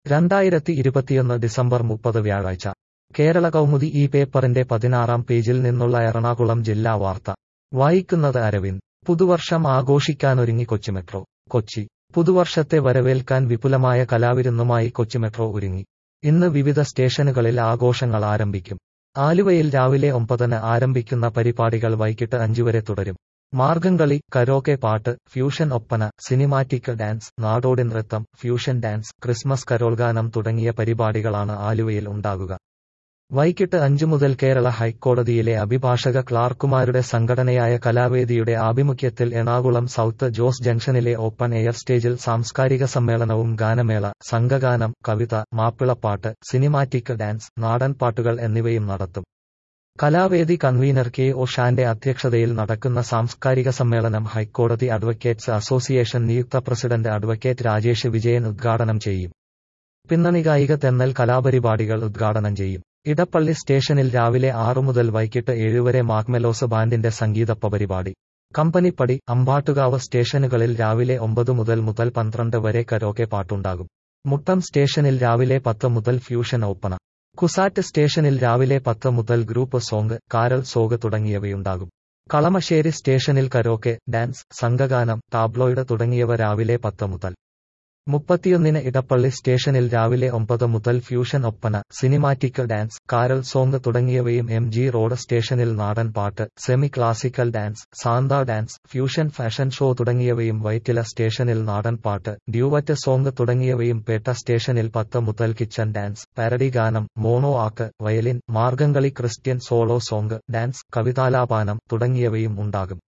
രണ്ടായിരത്തി ഇരുപത്തിയൊന്ന് ഡിസംബർ മുപ്പത് വ്യാഴാഴ്ച കേരള കൗമുദി ഈ പേപ്പറിന്റെ പതിനാറാം പേജിൽ നിന്നുള്ള എറണാകുളം ജില്ലാ വാർത്ത വായിക്കുന്നത് അരവിന്ദ് പുതുവർഷം ആഘോഷിക്കാനൊരുങ്ങി കൊച്ചി മെട്രോ കൊച്ചി പുതുവർഷത്തെ വരവേൽക്കാൻ വിപുലമായ കലാവിരുന്നുമായി കൊച്ചി മെട്രോ ഒരുങ്ങി ഇന്ന് വിവിധ സ്റ്റേഷനുകളിൽ ആഘോഷങ്ങൾ ആരംഭിക്കും ആലുവയിൽ രാവിലെ ഒമ്പതിന് ആരംഭിക്കുന്ന പരിപാടികൾ വൈകിട്ട് അഞ്ചുവരെ തുടരും മാർഗംകളി കരോക്കെ പാട്ട് ഫ്യൂഷൻ ഒപ്പന സിനിമാറ്റിക് ഡാൻസ് നാടോടി നൃത്തം ഫ്യൂഷൻ ഡാൻസ് ക്രിസ്മസ് കരോൾഗാനം തുടങ്ങിയ പരിപാടികളാണ് ആലുവയിൽ ഉണ്ടാകുക വൈകിട്ട് അഞ്ചു മുതൽ കേരള ഹൈക്കോടതിയിലെ അഭിഭാഷക ക്ലാർക്കുമാരുടെ സംഘടനയായ കലാവേദിയുടെ ആഭിമുഖ്യത്തിൽ എറണാകുളം സൗത്ത് ജോസ് ജംഗ്ഷനിലെ ഓപ്പൺ എയർ സ്റ്റേജിൽ സാംസ്കാരിക സമ്മേളനവും ഗാനമേള സംഘഗാനം കവിത മാപ്പിളപ്പാട്ട് സിനിമാറ്റിക് ഡാൻസ് നാടൻ പാട്ടുകൾ എന്നിവയും നടത്തും കലാവേദി കൺവീനർ കെ ഒ ഷാന്റെ അധ്യക്ഷതയിൽ നടക്കുന്ന സാംസ്കാരിക സമ്മേളനം ഹൈക്കോടതി അഡ്വക്കേറ്റ്സ് അസോസിയേഷൻ നിയുക്ത പ്രസിഡന്റ് അഡ്വക്കേറ്റ് രാജേഷ് വിജയൻ ഉദ്ഘാടനം ചെയ്യും പിന്നണി ഗായിക തെന്നൽ കലാപരിപാടികൾ ഉദ്ഘാടനം ചെയ്യും ഇടപ്പള്ളി സ്റ്റേഷനിൽ രാവിലെ ആറു മുതൽ വൈകിട്ട് ഏഴുവരെ മാഗ്മെലോസ് ബാൻഡിന്റെ സംഗീതപ്പ പരിപാടി കമ്പനിപ്പടി അമ്പാട്ടുകാവ് സ്റ്റേഷനുകളിൽ രാവിലെ ഒമ്പത് മുതൽ മുതൽ പന്ത്രണ്ട് വരെ കരോക്കെ പാട്ടുണ്ടാകും മുട്ടം സ്റ്റേഷനിൽ രാവിലെ പത്ത് മുതൽ ഫ്യൂഷൻ ഓപ്പണ കുസാറ്റ് സ്റ്റേഷനിൽ രാവിലെ പത്ത് മുതൽ ഗ്രൂപ്പ് സോങ് കാരൽ സോഗ് തുടങ്ങിയവയുണ്ടാകും കളമശ്ശേരി സ്റ്റേഷനിൽ കരോക്കെ ഡാൻസ് സംഘഗാനം ടാബ്ലോയിഡ് തുടങ്ങിയവ രാവിലെ പത്ത് മുതൽ മുപ്പത്തിയൊന്നിന് ഇടപ്പള്ളി സ്റ്റേഷനിൽ രാവിലെ ഒമ്പത് മുതൽ fusion Oppana cinematic dance carol song തുടങ്ങിയവയും എം ജി റോഡ് സ്റ്റേഷനിൽ നാടൻ പാട്ട് semi classical dance Santa dance fusion fashion show തുടങ്ങിയവയും വൈറ്റില സ്റ്റേഷനിൽ നാടൻ പാട്ട് ഡ്യൂവറ്റ് സോങ് തുടങ്ങിയവയും പേട്ട സ്റ്റേഷനിൽ പത്ത് മുതൽ കിച്ചൺ ഡാൻസ് പാരഡി ഗാനം mono act violin margamkali Christian solo song dance കവിതാലാപാനം തുടങ്ങിയവയും ഉണ്ടാകും